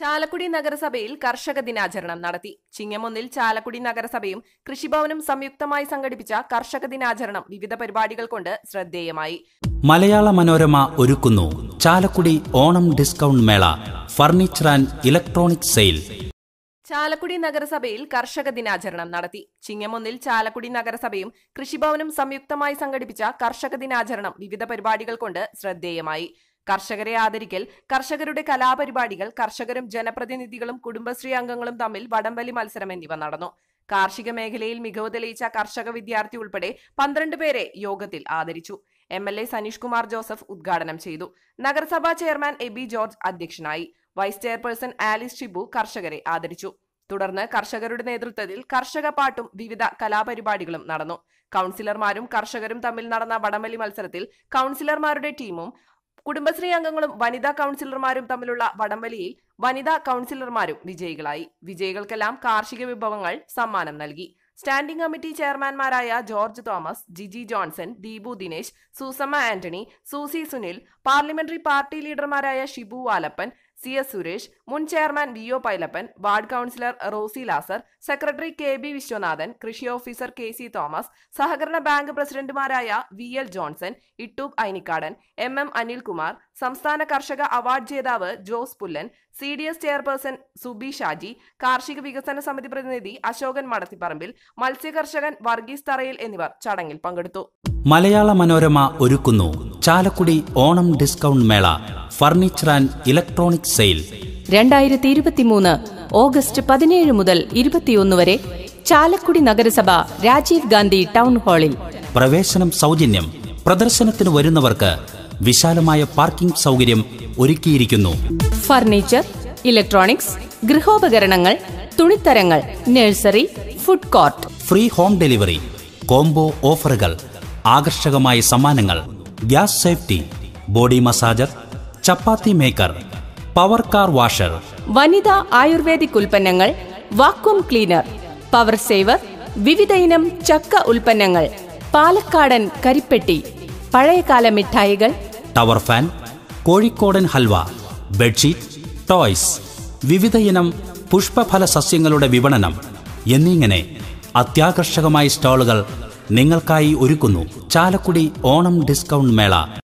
ചാലക്കുടി നഗരസഭയിൽ കർഷക ദിനാചരണം നടത്തി ചിങ്ങമൊന്നിൽ ചാലക്കുടി നഗരസഭയും കൃഷിഭവനും സംയുക്തമായി സംഘടിപ്പിച്ച കർഷക ദിനാചരണം വിവിധ പരിപാടികൾ കൊണ്ട് ശ്രദ്ധേയമായി മലയാള മനോരമ ഒരുക്കുന്നു ചാലക്കുടി ഓണം ഡിസ്കൗണ്ട് മേള furniture and electronic sale Chalakudy നഗരസഭയിൽ കർഷക ദിനാചരണം നടത്തി ചിങ്ങമൊന്നിൽ ചാലക്കുടി നഗരസഭയും കൃഷിഭവനും സംയുക്തമായി സംഘടിപ്പിച്ച കർഷക ദിനാചരണം വിവിധ പരിപാടികൾ കൊണ്ട് ശ്രദ്ധേയമായി കർഷകരെ ആദരിക്കൽ കർഷകരുടെ കലാപരിപാടികൾ കർഷകരും ജനപ്രതിനിധികളും കുടുംബശ്രീ അംഗങ്ങളും തമ്മിൽ വടംവലി മത്സരം എന്നിവ നടന്നു കാർഷിക മേഖലയിൽ മികവ് തെളിയിച്ച കർഷക വിദ്യാർത്ഥി ഉൾപ്പെടെ പന്ത്രണ്ട് പേരെ യോഗത്തിൽ ആദരിച്ചു M L A Saneesh Kumar Joseph ഉദ്ഘാടനം ചെയ്തു നഗരസഭാ ചെയർമാൻ എബി ജോർജ് അധ്യക്ഷനായി വൈസ് ചെയർപേഴ്സൺ ആലിസ് ഷിബു കർഷകരെ ആദരിച്ചു തുടർന്ന് കർഷകരുടെ നേതൃത്വത്തിൽ കർഷക പാട്ടും വിവിധ കലാപരിപാടികളും നടന്നു കൗൺസിലർമാരും കർഷകരും തമ്മിൽ നടന്ന വടംവലി മത്സരത്തിൽ കൗൺസിലർമാരുടെ ടീമും കുടുംബശ്രീ അംഗങ്ങളും വനിതാ കൗൺസിലർമാരും തമ്മിലുള്ള വടംവലിയിൽ വനിതാ കൗൺസിലർമാരും വിജയികളായി വിജയികൾക്കെല്ലാം കാർഷിക വിഭവങ്ങൾ സമ്മാനം നൽകി സ്റ്റാൻഡിംഗ് കമ്മിറ്റി ചെയർമാൻമാരായ George Thomas Jiji Johnson Deepu Dinesh Susamma Antony Susie Sunil parliamentary party ലീഡർമാരായ ഷിബു വാലപ്പൻ സി എസ് സുരേഷ് മുൻ chairman V O Pailappan ward councillor Rosy Lazar secretary K B Viswanathan കൃഷി ഓഫീസർ കെ സി തോമസ് സഹകരണ ബാങ്ക് പ്രസിഡന്റുമാരായ V L Johnson Ittoop Ainikkadan M M Anilkumar സംസ്ഥാന കർഷക award ജേതാവ് Jose Pullan C D S chairperson Subi Shaji കാർഷിക വികസന സമിതി പ്രതിനിധി അശോകൻ മടത്തിപ്പറമ്പിൽ മത്സ്യകർഷകൻ വർഗീസ് തറയിൽ എന്നിവർ ചടങ്ങിൽ പങ്കെടുത്തു മലയാള മനോരമ ഒരുക്കുന്നു ചാലക്കുടി ഓണം ഡിസ്കൗണ്ട് മേള ഫർണിച്ചർ ആൻഡ് ഇലക്ട്രോണിക് സെയിൽ രണ്ടായിരത്തി ഇരുപത്തിമൂന്ന് ഓഗസ്റ്റ് പതിനേഴ് മുതൽ ഇരുപത്തിയൊന്ന് വരെ ചാലക്കുടി നഗരസഭ രാജീവ് ഗാന്ധി ടൗൺ ഹാളിൽ പ്രവേശനം സൗജന്യം പ്രദർശനത്തിന് വരുന്നവർക്ക് വിശാലമായ പാർക്കിംഗ് സൗകര്യം ഒരുക്കിയിരിക്കുന്നു ഫർണിച്ചർ ഇലക്ട്രോണിക്സ് ഗൃഹോപകരണങ്ങൾ തുണിത്തരങ്ങൾ nursery food court free home delivery combo ഓഫറുകൾ ആകർഷകമായ സമ്മാനങ്ങൾ gas safety body massager chapati maker power car washer വനിതാ ആയുർവേദിക് ഉൽപ്പന്നങ്ങൾ വാക്വം ക്ലീനർ പവർ സേവർ വിവിധ ഇനം ചക്ക ഉൽപ്പന്നങ്ങൾ പാലക്കാടൻ കരിപ്പെട്ടി പഴയകാല മിഠായികൾ ടവർ ഫാൻ കോഴിക്കോടൻ ഹൽവ ബെഡ്ഷീറ്റ് ടോയ്സ് വിവിധ ഇനം പുഷ്പഫല സസ്യങ്ങളുടെ വിപണനം എന്നിങ്ങനെ അത്യാകർഷകമായ സ്റ്റാളുകൾ നിങ്ങൾക്കായി ഒരുക്കുന്നു ചാലക്കുടി ഓണം ഡിസ്കൗണ്ട് മേള